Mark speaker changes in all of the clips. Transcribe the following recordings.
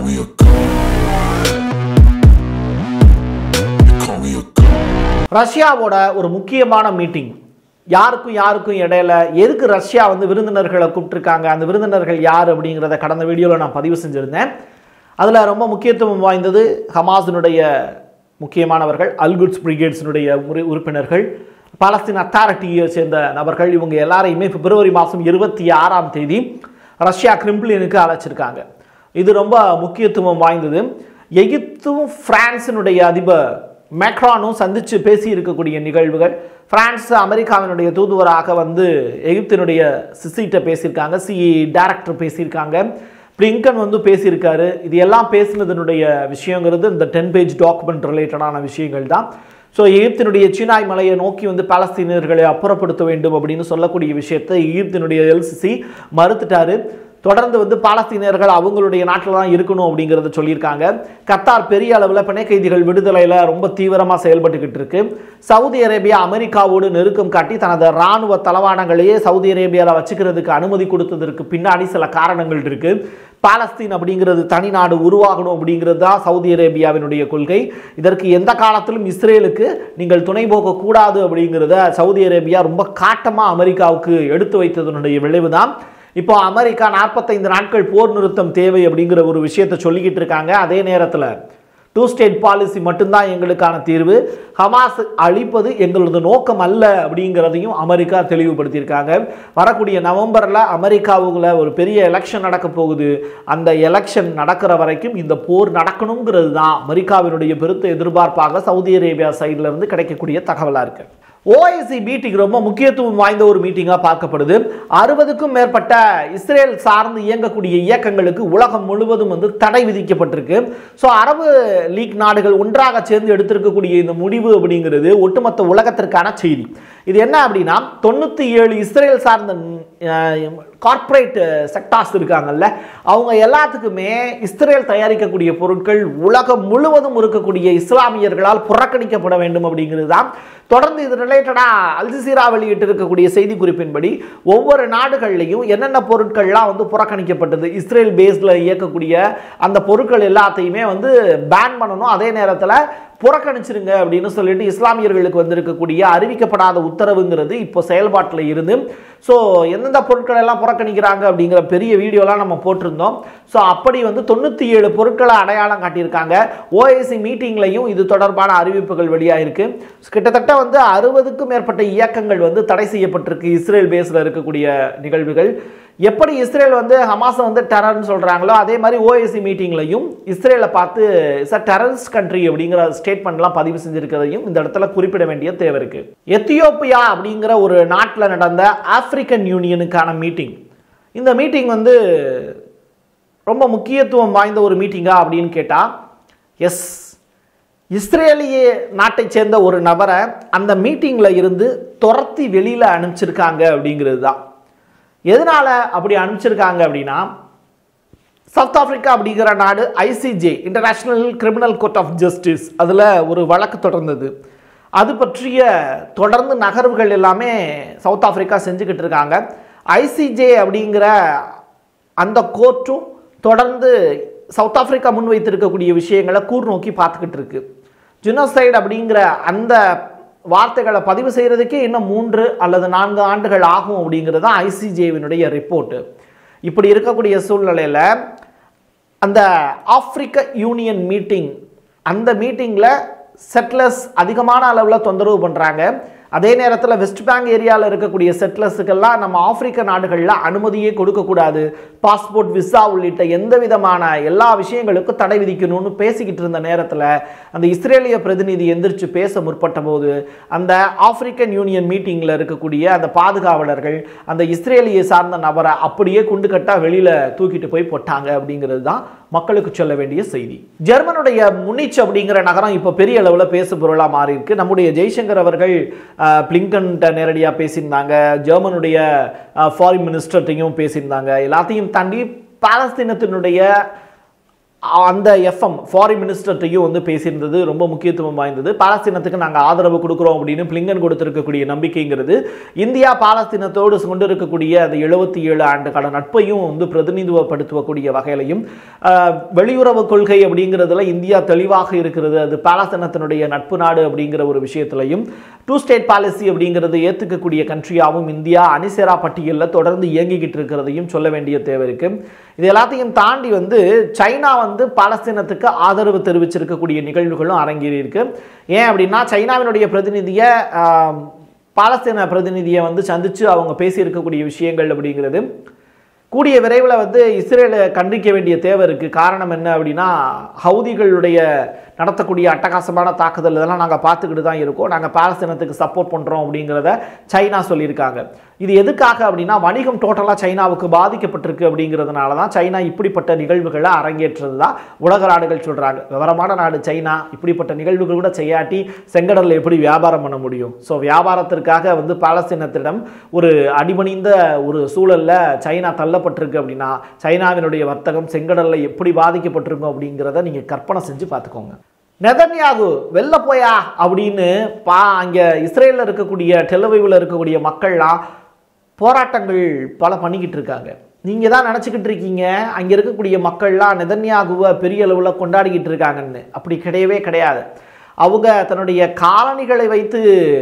Speaker 1: me a god. You call me a god.
Speaker 2: ரஷ்யாவோட ஒரு முக்கியமான மீட்டிங் யாருக்கும் யாருக்கும் இடையில எதுக்கு ரஷ்யா வந்து விருந்தினர்களை கூப்பிட்டுருக்காங்க அந்த விருந்தினர்கள் யார் அப்படிங்கிறத கடந்த வீடியோவில் நான் பதிவு செஞ்சுருந்தேன் அதில் ரொம்ப முக்கியத்துவம் வாய்ந்தது ஹமாஸினுடைய முக்கியமானவர்கள் அல்குட்ஸ் பிரிகேட்ஸினுடைய உறு- உறுப்பினர்கள் பாலஸ்தீன் அத்தாரிட்டியை சேர்ந்த நபர்கள் இவங்க எல்லாரையுமே பிப்ரவரி மாதம் இருபத்தி ஆறாம் தேதி ரஷ்யா கிரிம்ப்ளினுக்கு அழைச்சிருக்காங்க இது ரொம்ப முக்கியத்துவம் வாய்ந்தது எகிப்தும் பிரான்சினுடைய அதிபர் மேக்ரானும் சந்திச்சு பேசி இருக்கக்கூடிய நிகழ்வுகள் பிரான்ஸ் அமெரிக்காவினுடைய தூதுவராக வந்து எகிப்தினுடைய சிசிட்ட பேசியிருக்காங்க சிஇ டைரக்டர் பேசியிருக்காங்க பிளிங்கன் வந்து பேசியிருக்காரு இது எல்லாம் பேசினதனுடைய விஷயங்கிறது இந்த டென் பேஜ் டாக்குமெண்ட் ரிலேட்டடான விஷயங்கள் தான் ஸோ எகிப்தினுடைய சீனாய் மலையை நோக்கி வந்து பாலஸ்தீனியர்களை அப்புறப்படுத்த வேண்டும் அப்படின்னு சொல்லக்கூடிய விஷயத்தை எகிப்தினுடைய எல்சிசி மறுத்துட்டாரு தொடர்ந்து வந்து பாலஸ்தீனியர்கள் அவங்களுடைய நாட்டில் தான் இருக்கணும் அப்படிங்கிறத சொல்லியிருக்காங்க கத்தார் பெரிய அளவில் பிணை கைதிகள் விடுதலையில் ரொம்ப தீவிரமாக செயல்பட்டுக்கிட்டு இருக்கு சவுதி அரேபியா அமெரிக்காவோடு நெருக்கம் காட்டி தனது இராணுவ தளவாடங்களையே சவுதி அரேபியாவில் வச்சுக்கிறதுக்கு அனுமதி கொடுத்ததற்கு பின்னாடி சில காரணங்கள் இருக்கு பாலஸ்தீன் அப்படிங்கிறது தனி நாடு உருவாகணும் அப்படிங்கிறது தான் சவுதி அரேபியாவினுடைய கொள்கை இதற்கு எந்த காலத்திலும் இஸ்ரேலுக்கு நீங்கள் துணை போகக்கூடாது அப்படிங்கிறத சவுதி அரேபியா ரொம்ப காட்டமாக அமெரிக்காவுக்கு எடுத்து வைத்ததனுடைய விளைவு தான் இப்போ அமெரிக்கா நாற்பத்தைந்து நாட்கள் போர் நிறுத்தம் தேவை அப்படிங்கிற ஒரு விஷயத்தை சொல்லிக்கிட்டு இருக்காங்க அதே நேரத்தில் டூ ஸ்டேட் பாலிசி மட்டும்தான் எங்களுக்கான தீர்வு ஹமாஸ் அழிப்பது எங்களது நோக்கம் அல்ல அப்படிங்கிறதையும் அமெரிக்கா தெளிவுபடுத்தியிருக்காங்க வரக்கூடிய நவம்பரில் அமெரிக்காவுக்குள்ள ஒரு பெரிய எலெக்ஷன் நடக்க போகுது அந்த எலெக்ஷன் நடக்கிற வரைக்கும் இந்த போர் நடக்கணுங்கிறது தான் அமெரிக்காவினுடைய பெருத்த எதிர்பார்ப்பாக சவுதி அரேபியா சைடுல இருந்து கிடைக்கக்கூடிய தகவலாக இருக்கு ஓஐசி மீட்டிங் ரொம்ப முக்கியத்துவம் வாய்ந்த ஒரு மீட்டிங்காக பார்க்கப்படுது அறுபதுக்கும் மேற்பட்ட இஸ்ரேல் சார்ந்து இயங்கக்கூடிய இயக்கங்களுக்கு உலகம் முழுவதும் வந்து தடை விதிக்கப்பட்டிருக்கு ஸோ அரபு லீக் நாடுகள் ஒன்றாக சேர்ந்து எடுத்திருக்கக்கூடிய இந்த முடிவு அப்படிங்கிறது ஒட்டுமொத்த உலகத்திற்கான செய்தி இது என்ன அப்படின்னா தொண்ணூற்றி ஏழு இஸ்ரேல் சார்ந்த கார்ப்பரேட் செக்டார்ஸ் இருக்காங்கல்ல அவங்க எல்லாத்துக்குமே இஸ்ரேல் தயாரிக்கக்கூடிய பொருட்கள் உலகம் முழுவதும் இருக்கக்கூடிய இஸ்லாமியர்களால் புறக்கணிக்கப்பட வேண்டும் அப்படிங்கிறது தான் தொடர்ந்து இது ரிலேட்டடாக அல்ஜசீரா வெளியிட்டு இருக்கக்கூடிய செய்தி குறிப்பின்படி ஒவ்வொரு நாடுகள்லையும் என்னென்ன பொருட்கள்லாம் வந்து புறக்கணிக்கப்பட்டது இஸ்ரேல் பேஸில் இயக்கக்கூடிய அந்த பொருட்கள் எல்லாத்தையுமே வந்து பேன் பண்ணணும் அதே நேரத்தில் புறக்கணிச்சிருங்க அப்படின்னு சொல்லிட்டு இஸ்லாமியர்களுக்கு வந்திருக்கக்கூடிய அறிவிக்கப்படாத உத்தரவுங்கிறது இப்போ செயல்பாட்டில் இருந்து ஸோ எந்தெந்த பொருட்கள் எல்லாம் புறக்கணிக்கிறாங்க அப்படிங்கிற பெரிய வீடியோலாம் நம்ம போட்டிருந்தோம் ஸோ அப்படி வந்து தொண்ணூற்றி ஏழு பொருட்களை அடையாளம் காட்டியிருக்காங்க ஓஐசி மீட்டிங்லையும் இது தொடர்பான அறிவிப்புகள் வெளியாயிருக்கு கிட்டத்தட்ட வந்து அறுபதுக்கும் மேற்பட்ட இயக்கங்கள் வந்து தடை செய்யப்பட்டிருக்கு இஸ்ரேல் பேஸில் இருக்கக்கூடிய நிகழ்வுகள் எப்படி இஸ்ரேல் வந்து ஹமாஸை வந்து டெரர்னு சொல்கிறாங்களோ அதே மாதிரி ஓஎஸ்சி மீட்டிங்லையும் இஸ்ரேலை பார்த்து இஸ் அ டெரரிஸ்ட் கண்ட்ரி அப்படிங்கிற ஸ்டேட்மெண்ட்லாம் பதிவு செஞ்சிருக்கிறதையும் இந்த இடத்துல குறிப்பிட வேண்டிய தேவை இருக்கு எத்தியோப்பியா அப்படிங்கிற ஒரு நாட்டில் நடந்த ஆப்பிரிக்கன் யூனியனுக்கான மீட்டிங் இந்த மீட்டிங் வந்து ரொம்ப முக்கியத்துவம் வாய்ந்த ஒரு மீட்டிங்கா அப்படின்னு கேட்டால் எஸ் இஸ்ரேலிய நாட்டை சேர்ந்த ஒரு நபரை அந்த மீட்டிங்கில் இருந்து துரத்தி வெளியில் அனுப்பிச்சிருக்காங்க அப்படிங்கிறது தான் எதனால அப்படி அனுப்பிச்சிருக்காங்க அப்படின்னா சவுத் ஆப்பிரிக்கா அப்படிங்கிற நாடு ICJ International Criminal Court of Justice அதில் ஒரு வழக்கு தொடர்ந்தது அது பற்றிய தொடர்ந்து நகர்வுகள் எல்லாமே சவுத் ஆப்பிரிக்கா செஞ்சுக்கிட்டு இருக்காங்க ஐசிஜே அப்படிங்கிற அந்த கோர்ட்டும் தொடர்ந்து சவுத் ஆப்பிரிக்கா முன்வைத்திருக்கக்கூடிய விஷயங்களை கூர் நோக்கி பார்த்துக்கிட்டு இருக்கு ஜினோசைடு அப்படிங்கிற அந்த வார்த்தைகளை பதிவு செய்கிறதுக்கே இன்னும் மூன்று அல்லது நான்கு ஆண்டுகள் ஆகும் அப்படிங்கிறது தான் ஐசிஜேவினுடைய ரிப்போர்ட்டு இப்படி இருக்கக்கூடிய சூழ்நிலையில் அந்த ஆப்பிரிக்க யூனியன் மீட்டிங் அந்த மீட்டிங்கில் செட்லர்ஸ் அதிகமான அளவில் தொந்தரவு பண்ணுறாங்க அதே நேரத்தில் வெஸ்ட் பேங்க் ஏரியாவில் இருக்கக்கூடிய செட்லர்ஸுக்கெல்லாம் நம்ம ஆப்பிரிக்க நாடுகளில் அனுமதியே கொடுக்கக்கூடாது பாஸ்போர்ட் விசா உள்ளிட்ட எந்த விதமான எல்லா விஷயங்களுக்கும் தடை விதிக்கணும்னு பேசிக்கிட்டு இருந்த நேரத்தில் அந்த இஸ்ரேலிய பிரதிநிதி எந்திரிச்சு பேச முற்பட்ட போது அந்த ஆப்பிரிக்கன் யூனியன் மீட்டிங்கில் இருக்கக்கூடிய அந்த பாதுகாவலர்கள் அந்த இஸ்ரேலியை சார்ந்த நபரை அப்படியே குண்டு கட்டா வெளியில் தூக்கிட்டு போய் போட்டாங்க அப்படிங்கிறது தான் மக்களுக்கு சொல்ல வேண்டிய செய்தி ஜெர்மனுடைய முனிச் அப்படிங்கிற நகரம் இப்போ பெரிய அளவில் பேசு பொருளாக மாறி இருக்கு நம்முடைய ஜெய்சங்கர் அவர்கள் அஹ், பிளிங்கன்ட்ட நேரடியாக பேசியிருந்தாங்க ஜெர்மனுடைய ஃபாரின் மினிஸ்டர்ட்டையும் பேசியிருந்தாங்க எல்லாத்தையும் தாண்டி பாலஸ்தீனத்தினுடைய அந்த எஃப்எம் ஃபாரின் மினிஸ்டர்கிட்டையும் வந்து பேசியிருந்தது ரொம்ப முக்கியத்துவம் வாய்ந்தது பாலஸ்தீனத்துக்கு நாங்கள் ஆதரவு கொடுக்குறோம் அப்படின்னு பிளிங்கன் கொடுத்திருக்கக்கூடிய நம்பிக்கைங்கிறது இந்தியா பாலஸ்தீனத்தோடு கொண்டு இருக்கக்கூடிய அந்த எழுபத்தி ஏழு ஆண்டு கால நட்பையும் வந்து பிரதிநிதித்துவப்படுத்தக்கூடிய வகையிலையும் ஆஹ், வெளியுறவு கொள்கை அப்படிங்கிறதுல இந்தியா தெளிவாக இருக்கிறது அது பாலஸ்தீனத்தினுடைய நட்பு நாடு அப்படிங்கிற ஒரு விஷயத்திலையும் டூ ஸ்டேட் பாலிசி அப்படிங்கிறது ஏற்றுக்கக்கூடிய கண்ட்ரியாகவும் இந்தியா அணிசேரா பட்டியலில் தொடர்ந்து இயங்கிக்கிட்டு இருக்கிறதையும் சொல்ல வேண்டிய தேவை இருக்கு இது எல்லாத்தையும் தாண்டி வந்து சைனா வந்து பாலஸ்தீனத்துக்கு ஆதரவு தெரிவிச்சிருக்கக்கூடிய நிகழ்வுகளும் அரங்கேறி இருக்கு ஏன் அப்படின்னா சைனாவினுடைய பிரதிநிதியை ஆஹ், பாலஸ்தீன பிரதிநிதியை வந்து சந்திச்சு அவங்க பேசியிருக்கக்கூடிய விஷயங்கள் அப்படிங்கிறது கூடிய விரைவில் வந்து இஸ்ரேலை கண்டிக்க வேண்டிய தேவை இருக்குது காரணம் என்ன அப்படின்னா ஹவுதிகளுடைய நடத்தக்கூடிய அட்டகாசமான தாக்குதல் இதெல்லாம் நாங்கள் பார்த்துக்கிட்டு தான் இருக்கோம் நாங்கள் பாலஸ்தீனத்துக்கு சப்போர்ட் பண்ணுறோம் அப்படிங்கிறத சைனா சொல்லியிருக்காங்க இது எதுக்காக அப்படின்னா வணிகம் டோட்டலாக சைனாவுக்கு பாதிக்கப்பட்டிருக்கு அப்படிங்கிறதுனால தான் சைனா இப்படிப்பட்ட நிகழ்வுகளை அரங்கேற்றது தான் உலக நாடுகள் சொல்கிறாங்க விவரமான நாடு சைனா இப்படிப்பட்ட நிகழ்வுகள் கூட செய்யாட்டி செங்கடலில் எப்படி வியாபாரம் பண்ண முடியும் ஸோ வியாபாரத்திற்காக வந்து பாலஸ்தீனத்திடம் ஒரு அடிபணிந்த ஒரு சூழல்ல சைனா தள்ளப்பட்டிருக்கு அப்படின்னா சைனாவினுடைய வர்த்தகம் செங்கடல்ல எப்படி பாதிக்கப்பட்டிருக்கும் அப்படிங்கிறத நீங்கள் கற்பனை செஞ்சு பார்த்துக்கோங்க நெதன்யாகு வெளில போயா அப்படின்னு பா அங்கே இஸ்ரேலில் இருக்கக்கூடிய டெலவைவில் இருக்கக்கூடிய மக்கள்லாம் போராட்டங்கள் பல பண்ணிக்கிட்டு இருக்காங்க நீங்கள் தான் நினச்சிக்கிட்டு இருக்கீங்க அங்கே இருக்கக்கூடிய மக்கள்லாம் நெதன்யாகுவை பெரிய அளவில் கொண்டாடிக்கிட்டு இருக்காங்கன்னு அப்படி கிடையவே கிடையாது அவங்க தன்னுடைய காலணிகளை வைத்து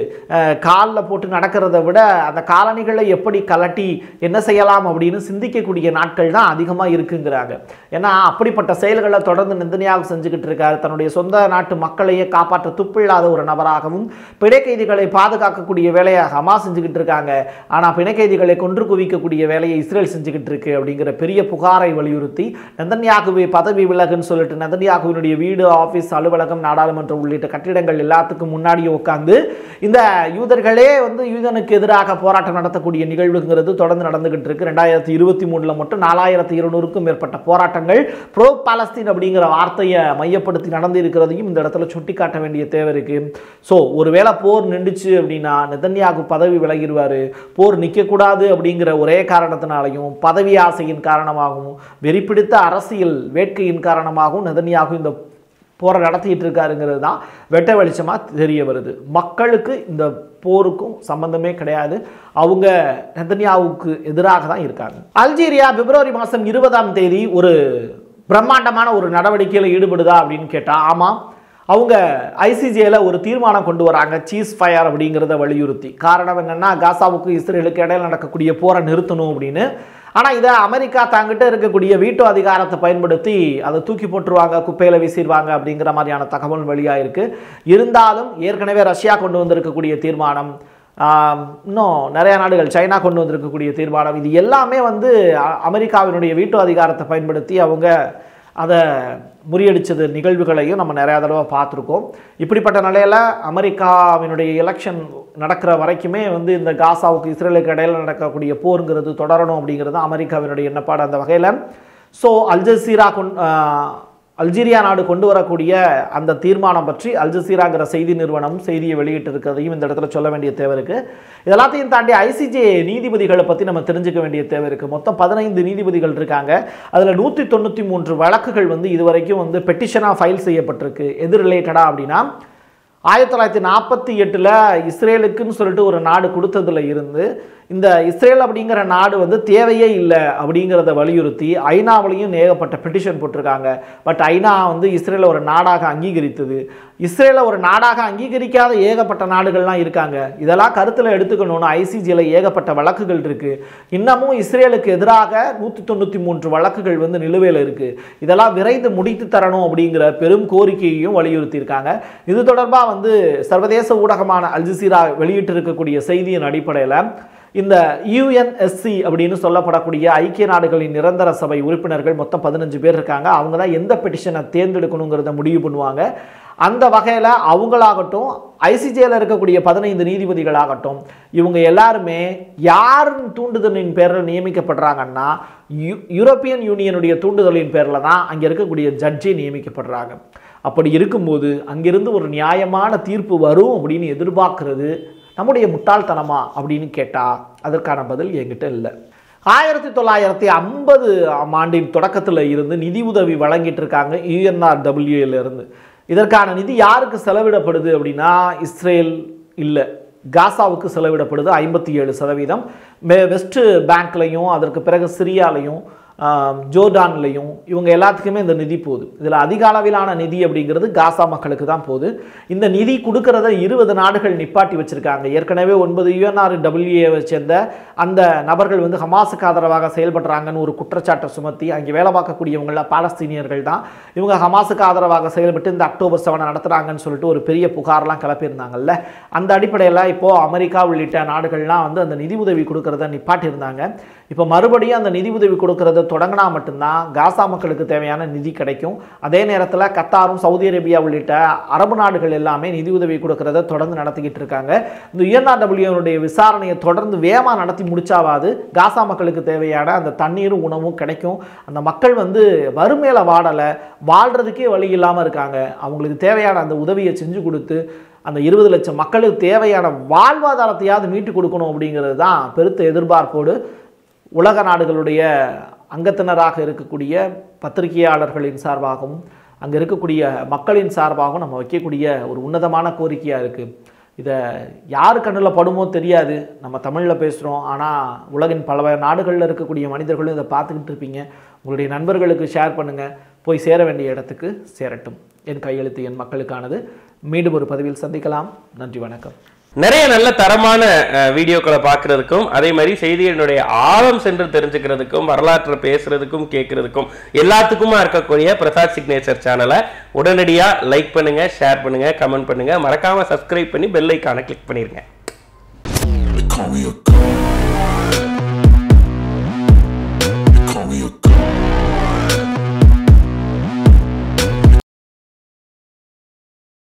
Speaker 2: காலில் போட்டு நடக்கிறத விட அந்த காலணிகளை எப்படி கலட்டி என்ன செய்யலாம் அப்படின்னு சிந்திக்கக்கூடிய நாட்கள் தான் அதிகமாக இருக்குங்கிறாங்க ஏன்னா அப்படிப்பட்ட செயல்களை தொடர்ந்து நிந்தனையாக செஞ்சுக்கிட்டு இருக்காரு தன்னுடைய சொந்த நாட்டு மக்களையே காப்பாற்ற துப்பில்லாத ஒரு நபராகவும் பிணை கைதிகளை பாதுகாக்கக்கூடிய வேலையை ஹமா செஞ்சுக்கிட்டு இருக்காங்க ஆனால் பிணை கைதிகளை கொன்று குவிக்கக்கூடிய வேலையை இஸ்ரேல் செஞ்சுக்கிட்டு இருக்கு அப்படிங்கிற பெரிய புகாரை வலியுறுத்தி நெதன்யாகுவை பதவி விலகுன்னு சொல்லிட்டு நெதன்யாகுவினுடைய வீடு ஆஃபீஸ் அலுவலகம் நாடாளுமன்றம் உள்ளிட்ட கட்டிடங்கள் எல்லாத்துக்கும் முன்னாடியே உட்காந்து இந்த யூதர்களே வந்து யூதனுக்கு எதிராக போராட்டம் நடத்தக்கூடிய நிகழ்வுங்கிறது தொடர்ந்து நடந்துகிட்டு இருக்கு ரெண்டாயிரத்தி இருபத்தி மூணுல மட்டும் நாலாயிரத்தி இருநூறுக்கும் மேற்பட்ட போராட்டங்கள் ப்ரோ பாலஸ்தீன் அப்படிங்கிற வார்த்தையை மையப்படுத்தி நடந்து இருக்கிறதையும் இந்த இடத்துல சுட்டி காட்ட வேண்டிய தேவை இருக்கு ஸோ ஒருவேளை போர் நின்றுச்சு அப்படின்னா நெதன்யாகு பதவி விலகிடுவாரு போர் நிற்கக்கூடாது அப்படிங்கிற ஒரே காரணத்தினாலையும் பதவி ஆசையின் காரணமாகவும் வெறிப்பிடித்த அரசியல் வேட்கையின் காரணமாகவும் நெதன்யாகு இந்த போரை நடத்திட்டு இருக்காருங்கிறது தான் வெட்ட வெளிச்சமாக தெரிய வருது மக்களுக்கு இந்த போருக்கும் சம்பந்தமே கிடையாது அவங்க நெதன்யாவுக்கு எதிராக தான் இருக்காங்க அல்ஜீரியா பிப்ரவரி மாதம் இருபதாம் தேதி ஒரு பிரம்மாண்டமான ஒரு நடவடிக்கையில் ஈடுபடுதா அப்படின்னு கேட்டால் ஆமாம் அவங்க ஐசிஜேல ஒரு தீர்மானம் கொண்டு வராங்க சீஸ் ஃபயர் அப்படிங்கிறத வலியுறுத்தி காரணம் என்னன்னா காசாவுக்கு இஸ்ரேலுக்கு இடையில நடக்கக்கூடிய போரை நிறுத்தணும் அப்படின்னு ஆனால் இதை அமெரிக்கா தாங்கிட்ட இருக்கக்கூடிய வீட்டோ அதிகாரத்தை பயன்படுத்தி அதை தூக்கி போட்டுருவாங்க குப்பையில் வீசிடுவாங்க அப்படிங்கிற மாதிரியான தகவல் வெளியாயிருக்கு இருந்தாலும் ஏற்கனவே ரஷ்யா கொண்டு வந்திருக்கக்கூடிய தீர்மானம் ஆம், இன்னும் நிறைய நாடுகள் சைனா கொண்டு வந்திருக்கக்கூடிய தீர்மானம் இது எல்லாமே வந்து அ- அமெரிக்காவினுடைய வீட்டோ அதிகாரத்தை பயன்படுத்தி அவங்க அதை முறியடிச்சது நிகழ்வுகளையும் நம்ம நிறையா தடவை பார்த்துருக்கோம் இப்படிப்பட்ட நிலையில் அமெரிக்காவினுடைய எலெக்ஷன் நடக்கிற வரைக்குமே வந்து இந்த காசாவுக்கு இஸ்ரேலுக்கு இடையில நடக்கக்கூடிய போருங்கிறது தொடரணும் அப்படிங்கிறது அமெரிக்காவினுடைய எண்ணப்பாடு அந்த வகையில் ஸோ அல்ஜசீரா கொண் ஆஹ், அல்ஜீரியா நாடு கொண்டு வரக்கூடிய அந்த தீர்மானம் பற்றி அல்ஜசீராங்கிற செய்தி நிறுவனம் செய்தியை வெளியிட்டு இருக்கிறதையும் இந்த இடத்துல சொல்ல வேண்டிய தேவை இருக்கு இதெல்லாத்தையும் தாண்டி ஐசிஜே நீதிபதிகளை பற்றி நம்ம தெரிஞ்சுக்க வேண்டிய தேவை இருக்கு மொத்தம் பதினைந்து நீதிபதிகள் இருக்காங்க அதில் நூற்றி தொண்ணூற்றி மூன்று வழக்குகள் வந்து இதுவரைக்கும் வந்து பெட்டிஷனாக ஃபைல் செய்யப்பட்டிருக்கு எது ரிலேட்டடா அப்படின்னா ஆயிரத்தி தொள்ளாயிரத்தி நாற்பத்தி எட்டில் இஸ்ரேலுக்குன்னு சொல்லிட்டு ஒரு நாடு கொடுத்ததுல இருந்து இந்த இஸ்ரேல் அப்படிங்கிற நாடு வந்து தேவையே இல்லை அப்படிங்கிறத வலியுறுத்தி ஐநாவிலையும் ஏகப்பட்ட பெட்டிஷன் போட்டிருக்காங்க பட் ஐநா வந்து இஸ்ரேலை ஒரு நாடாக அங்கீகரித்தது இஸ்ரேலை ஒரு நாடாக அங்கீகரிக்காத ஏகப்பட்ட நாடுகள்லாம் இருக்காங்க இதெல்லாம் கருத்தில் எடுத்துக்கணும்னு ஐசிஜியில் ஏகப்பட்ட வழக்குகள் இருக்கு இன்னமும் இஸ்ரேலுக்கு எதிராக நூற்றி தொண்ணூற்றி மூன்று வழக்குகள் வந்து நிலுவையில் இருக்கு இதெல்லாம் விரைந்து முடித்து தரணும் அப்படிங்கிற பெரும் கோரிக்கையையும் வலியுறுத்தியிருக்காங்க இது தொடர்பாக வந்து சர்வதேச ஊடகமான அல்ஜசீரா வெளியிட்டிருக்கக்கூடிய செய்தியின் அடிப்படையில் இந்த யுஎன்எஸ்சி அப்படின்னு சொல்லப்படக்கூடிய ஐக்கிய நாடுகளின் நிரந்தர சபை உறுப்பினர்கள் மொத்தம் பதினஞ்சு பேர் இருக்காங்க அவங்க தான் எந்த பெட்டிஷனை தேர்ந்தெடுக்கணுங்கிறத முடிவு பண்ணுவாங்க அந்த வகையில் அவங்களாகட்டும் ஐசிஜேல இருக்கக்கூடிய பதினைந்து நீதிபதிகளாகட்டும் இவங்க எல்லாருமே யாரின் தூண்டுதலின் பேரில் நியமிக்கப்படுறாங்கன்னா யு- யூரோப்பியன் யூனியனுடைய தூண்டுதலின் பேரில் தான் அங்கே இருக்கக்கூடிய ஜட்ஜி நியமிக்கப்படுறாங்க அப்படி இருக்கும்போது அங்கிருந்து ஒரு நியாயமான தீர்ப்பு வரும் அப்படின்னு எதிர்பார்க்கிறது நம்முடைய முட்டாள்தனமா அப்படின்னு கேட்டால் அதற்கான பதில் என்கிட்ட இல்லை ஆயிரத்தி தொள்ளாயிரத்தி ஐம்பது ஆம் ஆண்டின் தொடக்கத்தில் இருந்து நிதி உதவி வழங்கிட்டு இருக்காங்க யுஎன்ஆர்டபிள்யூல இருந்து இதற்கான நிதி யாருக்கு செலவிடப்படுது அப்படின்னா இஸ்ரேல் இல்லை காசாவுக்கு செலவிடப்படுது ஐம்பத்தி ஏழு சதவீதம் மெ- வெஸ்ட் பேங்க்லையும் அதற்கு பிறகு சிரியாலையும் ஆம், ஜோர்டான்லையும் இவங்க எல்லாத்துக்குமே இந்த நிதி போகுது இதில் அதிக அளவிலான நிதி அப்படிங்கிறது காசா மக்களுக்கு தான் போகுது இந்த நிதி கொடுக்கறத இருபது நாடுகள் நிப்பாட்டி வச்சிருக்காங்க ஏற்கனவே ஒன்பது யுஎன்ஆர் டபிள்யூஏவை சேர்ந்த அந்த நபர்கள் வந்து ஹமாஸுக்கு ஆதரவாக செயல்படுறாங்கன்னு ஒரு குற்றச்சாட்டை சுமத்தி அங்கே வேலை பார்க்கக்கூடியவங்கள பாலஸ்தீனியர்கள் தான் இவங்க ஹமாஸுக்கு ஆதரவாக செயல்பட்டு இந்த அக்டோபர் செவனை நடத்துகிறாங்கன்னு சொல்லிட்டு ஒரு பெரிய புகார்லாம் கிளப்பியிருந்தாங்கல்ல அந்த அடிப்படையில் இப்போது அமெரிக்கா உள்ளிட்ட நாடுகள்லாம் வந்து அந்த நிதி உதவி கொடுக்கறத நிப்பாட்டியிருந்தாங்க இப்போ மறுபடியும் அந்த நிதி உதவி கொடுக்கறத தொடங்கினா மட்டும்தான் காசா மக்களுக்கு தேவையான நிதி கிடைக்கும் அதே நேரத்தில் கத்தாரும் சவுதி அரேபியா உள்ளிட்ட அரபு நாடுகள் எல்லாமே நிதி உதவி கொடுக்கறத தொடர்ந்து நடத்திக்கிட்டு இருக்காங்க இந்த யுஎன்ஆர்டபிள்யூனுடைய விசாரணையை தொடர்ந்து வேகமாக நடத்தி முடிச்சாவாது காசா மக்களுக்கு தேவையான அந்த தண்ணீரும் உணவும் கிடைக்கும் அந்த மக்கள் வந்து வறுமையில வாடலை வாழ்றதுக்கே வழி இல்லாமல் இருக்காங்க அவங்களுக்கு தேவையான அந்த உதவியை செஞ்சு கொடுத்து அந்த இருபது லட்சம் மக்களுக்கு தேவையான வாழ்வாதாரத்தையாவது மீட்டு கொடுக்கணும் அப்படிங்கிறது தான் பெருத்த எதிர்பார்ப்போடு உலக நாடுகளுடைய அங்கத்தினராக இருக்கக்கூடிய பத்திரிகையாளர்களின் சார்பாகவும் அங்கே இருக்கக்கூடிய மக்களின் சார்பாகவும் நம்ம வைக்கக்கூடிய ஒரு உன்னதமான கோரிக்கையாக இருக்குது இதை யார் கண்ணில் படுமோ தெரியாது நம்ம தமிழில் பேசுகிறோம் ஆனால் உலகின் பல நாடுகளில் இருக்கக்கூடிய மனிதர்களும் இதை பார்த்துக்கிட்டு இருப்பீங்க உங்களுடைய நண்பர்களுக்கு ஷேர் பண்ணுங்கள் போய் சேர வேண்டிய இடத்துக்கு சேரட்டும் என் கையெழுத்து என் மக்களுக்கானது மீண்டும் ஒரு பதிவில் சந்திக்கலாம் நன்றி வணக்கம்
Speaker 3: நிறைய நல்ல தரமான அஹ், வீடியோக்களை பார்க்கறதுக்கும் அதே மாதிரி செய்திகளினுடைய ஆழம் சென்று தெரிஞ்சுக்கிறதுக்கும் வரலாற்றை பேசுறதுக்கும் கேட்கறதுக்கும் எல்லாத்துக்குமா இருக்கக்கூடிய பிரசாத் சிக்னேச்சர் சேனலை உடனடியா லைக் பண்ணுங்க ஷேர் பண்ணுங்க கமெண்ட் பண்ணுங்க மறக்காம சப்ஸ்கிரைப் பண்ணி பெல் ஐக்கானை கிளிக் பண்ணிருங்க
Speaker 1: They call me a